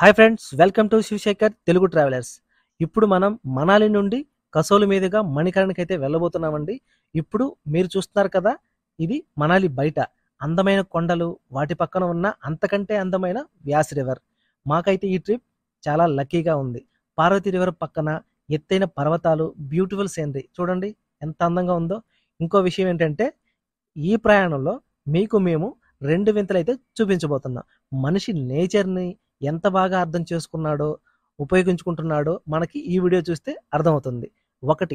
hi friends welcome to Shivashekhar Telugu travellers ఇప్పుడు మనం మనాలి నుండి కసోలు మీదుగా మణికరణకి అయితే వెళ్ళబోతున్నామండి ఇప్పుడు మీరు చూస్తున్నారు కదా ఇది మనాలి బయట అందమైన కొండలు వాటి పక్కన ఉన్న అంతకంటే అందమైన వ్యాస్ రివర్ మాకైతే ఈ ట్రిప్ చాలా లక్కీగా ఉంది పార్వతి రివర్ పక్కన ఎత్తైన పర్వతాలు బ్యూటిఫుల్ సీనరీ చూడండి ఎంత అందంగా ఉందో ఇంకో విషయం ఏంటంటే ఈ ప్రయాణంలో మీకు మేము రెండు వింతలైతే చూపించబోతున్నాం మనిషి నేచర్ని ఎంత బాగా అర్థం చేసుకున్నాడో ఉపయోగించుకుంటున్నాడో మనకి ఈ వీడియో చూస్తే అర్థమవుతుంది ఒకటి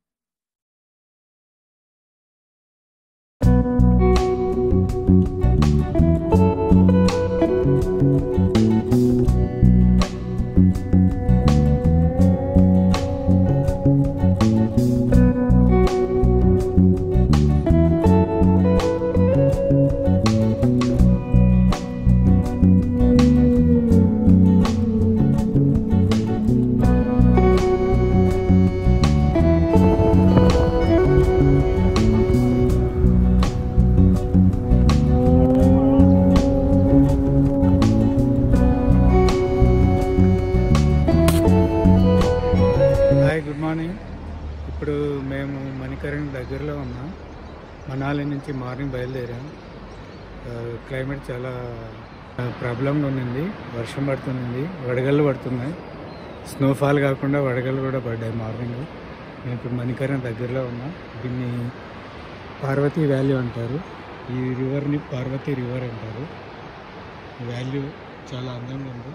హాయ్ గుడ్ మార్నింగ్ ఇప్పుడు మేము మణికరణ్ దగ్గరలో ఉన్నాం మనాలి నుంచి మార్నింగ్ బయలుదేరాం ఆ, క్లైమేట్ చాలా ప్రాబ్లంగా ఉండింది వర్షం పడుతుంది వడగళ్ళు పడుతున్నాయి స్నోఫాల్ కాకుండా వడగళ్ళు కూడా పడ్డాయి మార్నింగ్ మేము ఇప్పుడు మణికరణ్ దగ్గరలో ఉన్నాం దీన్ని పార్వతీ వ్యాలీ అంటారు ఈ రివర్ని పార్వతీ రివర్ అంటారు ఈ వాల్యూ చాలా అందంగా ఉంది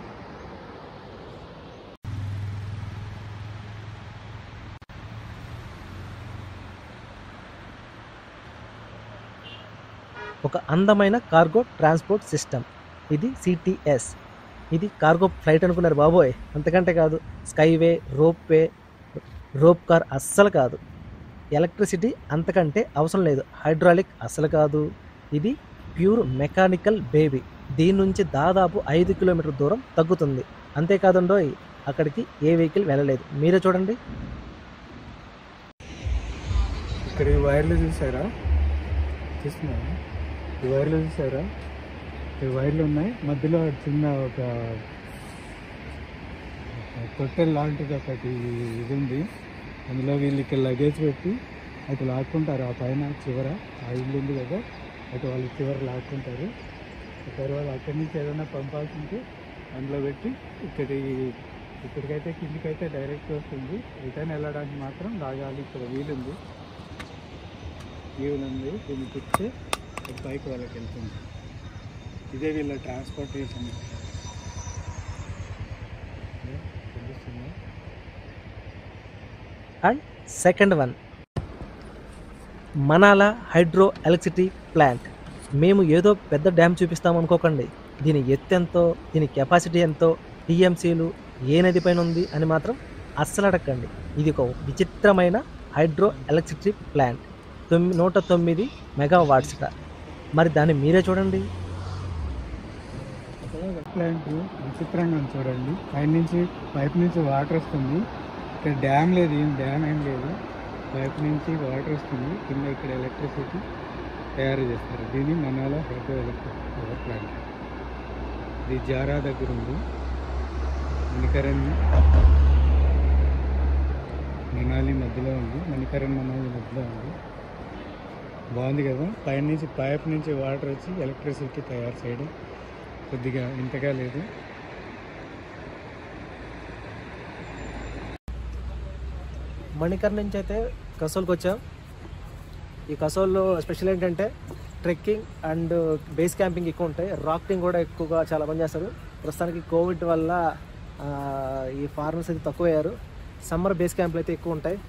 ఒక అందమైన కార్గో ట్రాన్స్పోర్ట్ సిస్టమ్ ఇది సిటిఎస్ ఇది కార్గో ఫ్లైట్ అనుకున్నారు బాబోయ్ అంతకంటే కాదు స్కైవే రోప్వే రోప్ కార్ అస్సలు కాదు ఎలక్ట్రిసిటీ అంతకంటే అవసరం లేదు హైడ్రాలిక్ అస్సలు కాదు ఇది ప్యూర్ మెకానికల్ బేబీ దీని నుంచి దాదాపు ఐదు కిలోమీటర్ దూరం తగ్గుతుంది అంతేకాదండోయ్ అక్కడికి ఏ వెహికల్ వెళ్ళలేదు మీరే చూడండి ఇక్కడ ఈ వైర్లు చూసారా చూస్తున్నారా ఈ వైర్లు చూసారా ఈ వైర్లు ఉన్నాయి మధ్యలో చిన్న ఒక తొట్టెల్ లాంటిది ఒకటి ఇది ఉంది అందులో వీళ్ళు ఇక్కడ లగేజ్ పెట్టి అటు లాక్కుంటారు ఆ పైన చివర ఆ ఇల్లు ఉంది కదా అటు వాళ్ళు చివర లాక్కుంటారు ఆ తర్వాత అక్కడి నుంచి ఏదైనా పంపాల్సి ఉంటే అందులో పెట్టి ఇక్కడి ఇక్కడికైతే కిందికైతే డైరెక్ట్ వస్తుంది రిటర్న్ వెళ్ళడానికి మాత్రం లాగాలి ఇక్కడ వీలుంది వీలు ఉంది దీన్ని తిప్పితే అది పైకి వాళ్ళకి వెళ్తుంది ఇదే వీళ్ళ ట్రాన్స్పోర్టేషన్ తెలుస్తుందా and second one Malana hydro electricity plant మేము ఏదో పెద్ద డ్యామ్ చూపిస్తాం అనుకోకండి దీని ఎత్తు ఎంతో దీని కెపాసిటీ ఎంతో టీఎంసీలు ఏ నది పైన ఉంది అని మాత్రం అస్సలు అడగండి ఇది ఒక విచిత్రమైన హైడ్రో ఎలక్ట్రిసిటీ ప్లాంట్ తొమ్మిది నూట తొమ్మిది మెగా వాట్స్ట మరి దాన్ని మీరే చూడండి ప్లాంట్ విచిత్రంగా ఉంది చూడండి పైన నుంచి పైప్ నుంచి వాటర్ వస్తుంది ఇక్కడ డ్యామ్ లేదు ఏం డ్యామ్ ఏం లేదు పైప్ నుంచి వాటర్ వస్తుంది కింద ఇక్కడ ఎలక్ట్రిసిటీ తయారు చేస్తారు దీన్ని Malana hydro electric power plant ఇది జారా దగ్గర ఉంది మణికరణ్ మనాలి మధ్యలో ఉంది మణికరణ్ మనాలి మధ్యలో ఉంది బాగుంది కదా పైన నుంచి పైప్ నుంచి వాటర్ వచ్చి ఎలక్ట్రిసిటీ తయారు చేయడం కొద్దిగా ఇంతగా లేదు మణికర్ నుంచి అయితే కసోల్కి వచ్చాం ఈ కసోల్లో స్పెషల్ ఏంటంటే ట్రెక్కింగ్ అండ్ బేస్ క్యాంపింగ్ ఎక్కువ ఉంటాయి రాఫ్టింగ్ కూడా ఎక్కువగా చాలా మంది చేస్తారు ప్రస్తుతానికి కోవిడ్ వల్ల ఆ, ఈ ఫార్మర్స్ అయితే తక్కువ అయ్యారు సమ్మర్ బేస్ క్యాంప్లు అయితే ఎక్కువ ఉంటాయి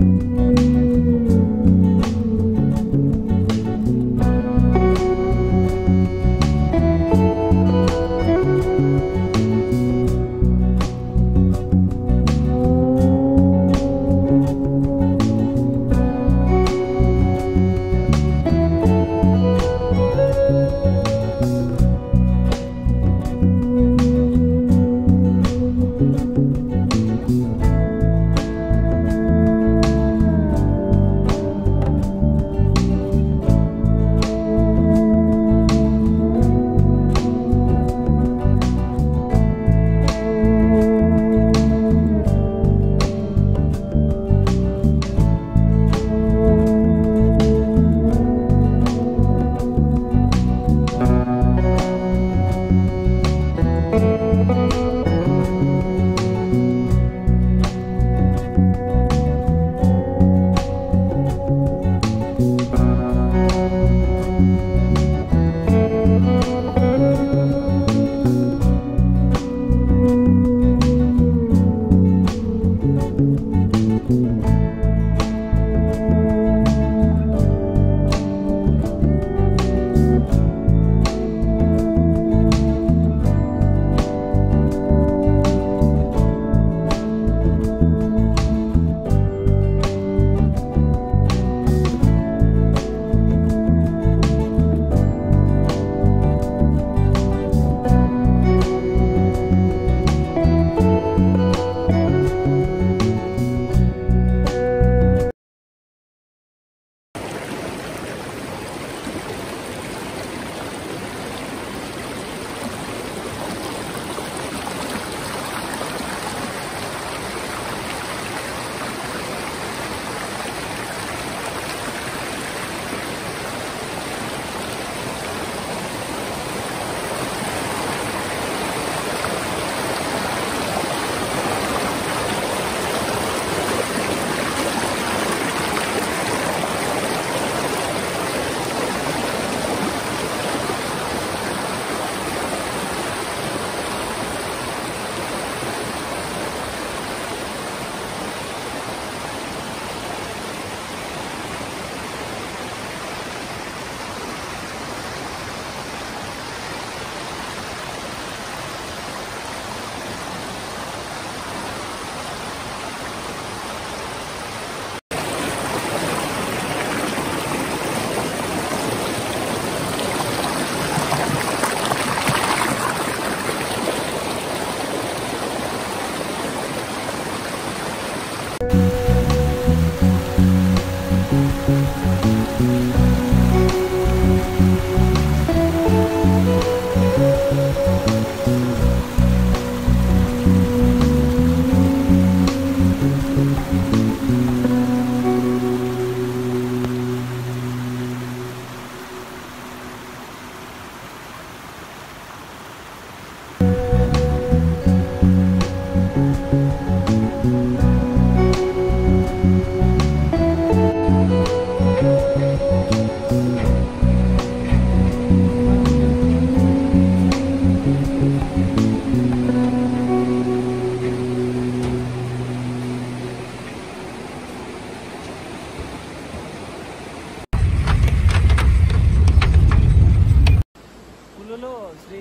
కుల్లులో శ్రీ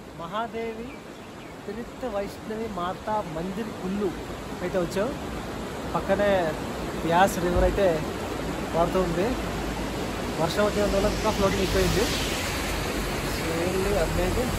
మహాదేవి తిరిత్ వైష్ణవి మాతా మందిర్ కుల్లు అయితే వచ్చాం పక్కనే వ్యాస్ రివర్ అయితే పారుతూ ఉంది వర్షం వచ్చినందువల్ల ఇంకా ఫ్లోటింగ్ అయిపోయింది really amazing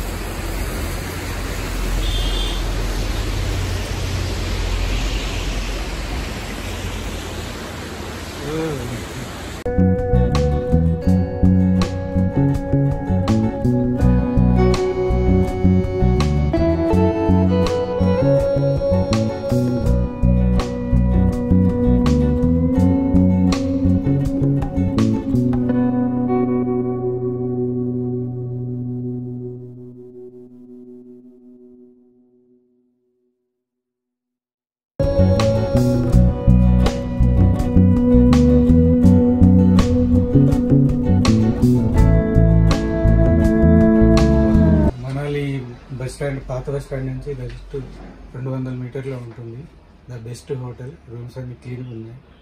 Manali bus stand పాత బస్ స్టాండ్ నుంచి జస్ట్ రెండు వందల మీటర్లో ఉంటుంది ద బెస్ట్ హోటల్ రూమ్స్ అన్ని క్లీన్గా ఉన్నాయి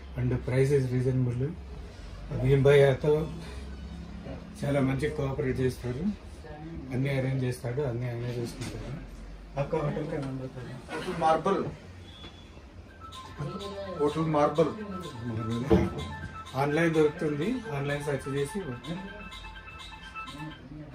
and price is reasonable Bheem Bhai తో చాలా మంచి కోఆపరేట్ చేస్తారు అన్ని అరేంజ్ చేస్తాడు అన్ని ఆయనే చూసుకుంటాడు आपका होटल का नाम बताइए hotel marble hotel marble online దొరుకుతుంది ఆన్లైన్ సెర్చ్ చేసి